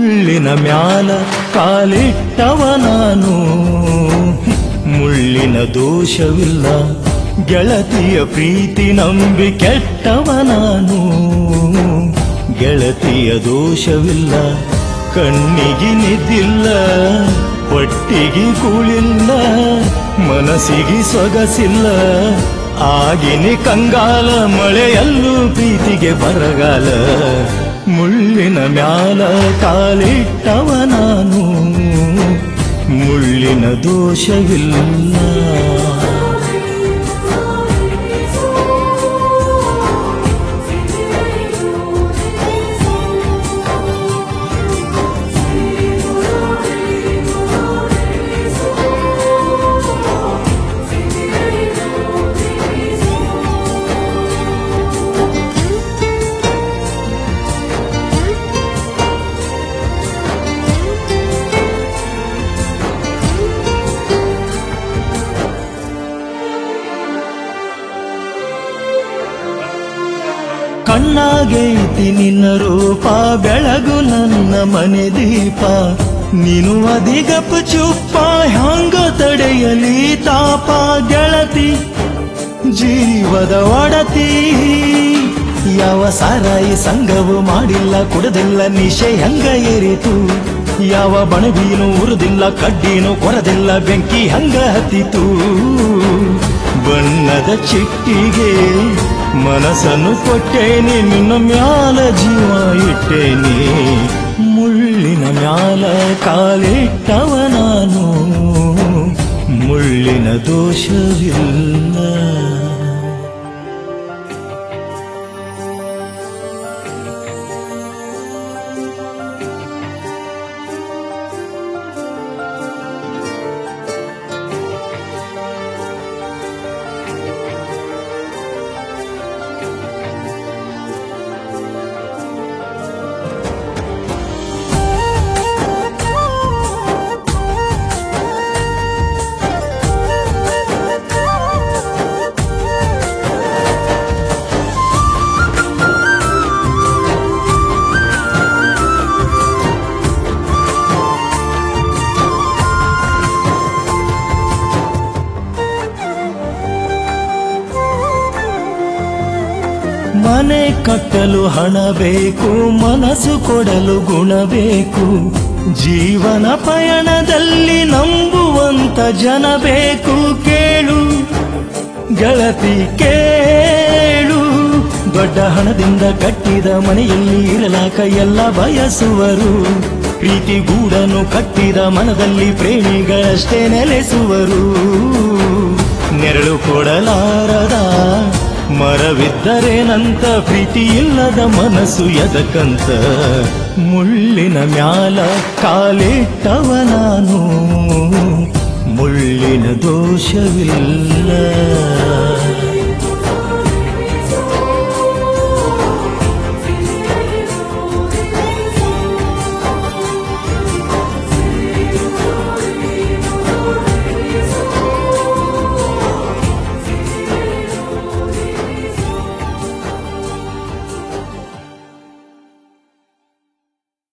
ಮುಳ್ಳಿನ ಮ್ಯಾಲ ಕಾಲಿಟ್ಟವ ನಾನು ಮುಳ್ಳಿನ ದೋಷವಿಲ್ಲ ಗೆಳತಿಯ ಪ್ರೀತಿ ನಂಬಿ ಕೆಟ್ಟವ ನಾನು ಗೆಳತಿಯ ದೋಷವಿಲ್ಲ ಕಣ್ಣಿಗೆ ನಿದ್ದಿಲ್ಲ ಹೊಟ್ಟಿಗೆ ಕೂಳಿಲ್ಲ ಮನಸ್ಸಿಗೆ ಸೊಗಸಿಲ್ಲ ಆಗಿನಿ ಕಂಗಾಲ ಮಳೆಯಲ್ಲೂ ಪ್ರೀತಿಗೆ ಬರಗಾಲ ಮುಳ್ಳಿನ ಮ್ಯಾಲ ಕಾಲಿಟ್ಟವ ನಾನು ಮುಳ್ಳಿನ ದೋಷವಿಲ್ಲ ಕಣ್ಣಾಗೈತಿ ನಿನ್ನ ರೂಪ ಬೆಳಗು ನನ್ನ ಮನೆ ದೀಪ ನೀನು ಅದಿಗಪ್ಪ ಚುಪ್ಪ ಹ್ಯಾಂಗ ತಡೆಯಲಿ ತಾಪ ಗೆಳತಿ ಜೀವದ ಒಡತಿ ಯಾವ ಸಾರಾಯಿ ಸಂಘವು ಮಾಡಿಲ್ಲ ಕುಡದಿಲ್ಲ ನಿಶೆ ಹಂಗ ಏರಿತು ಯಾವ ಬಣಬೀನು ಉರಿದಿಲ್ಲ ಕಡ್ಡಿನು ಕೊರದಿಲ್ಲ ಬೆಂಕಿ ಹಂಗ ಹತ್ತಿತು ಬಣ್ಣದ ಚಿಟ್ಟಿಗೆ ಮನಸ್ಸನ್ನು ಕೊಟ್ಟೇನೆ ನಿನ್ನ ಮ್ಯಾಲ ಜೀವ ಇಟ್ಟೇನೆ ಮುಳ್ಳಿನ ಮ್ಯಾಲ ಕಾಲಿಟ್ಟವ ನಾನು ಮುಳ್ಳಿನ ದೋಷವಿಲ್ಲ ಮನೆ ಕಟ್ಟಲು ಹಣ ಬೇಕು ಮನಸ್ಸು ಕೊಡಲು ಗುಣ ಬೇಕು ಜೀವನ ಪಯಣದಲ್ಲಿ ನಂಬುವಂತ ಜನ ಬೇಕು ಕೇಳು ಗೆಳತಿ ಕೇಳು ದೊಡ್ಡ ಹಣದಿಂದ ಕಟ್ಟಿದ ಮನೆಯಲ್ಲಿ ಇರಲಾಕ ಎಲ್ಲ ಬಯಸುವರು ಪ್ರೀತಿ ಗೂಡನ್ನು ಕಟ್ಟಿದ ಮನದಲ್ಲಿ ಪ್ರೇಮಿಗಳಷ್ಟೇ ನೆಲೆಸುವರು ನೆರಳು ಕೊಡಲಾರದ ಮರವಿದ್ದರೇನಂತ ಪ್ರೀತಿ ಇಲ್ಲದ ಮನಸ್ಸು ಎದಕ್ಕಂತ ಮುಳ್ಳಿನ ಮ್ಯಾಲ ಕಾಲಿಟ್ಟವ ನಾನು ಮುಳ್ಳಿನ ದೋಷವಿಲ್ಲ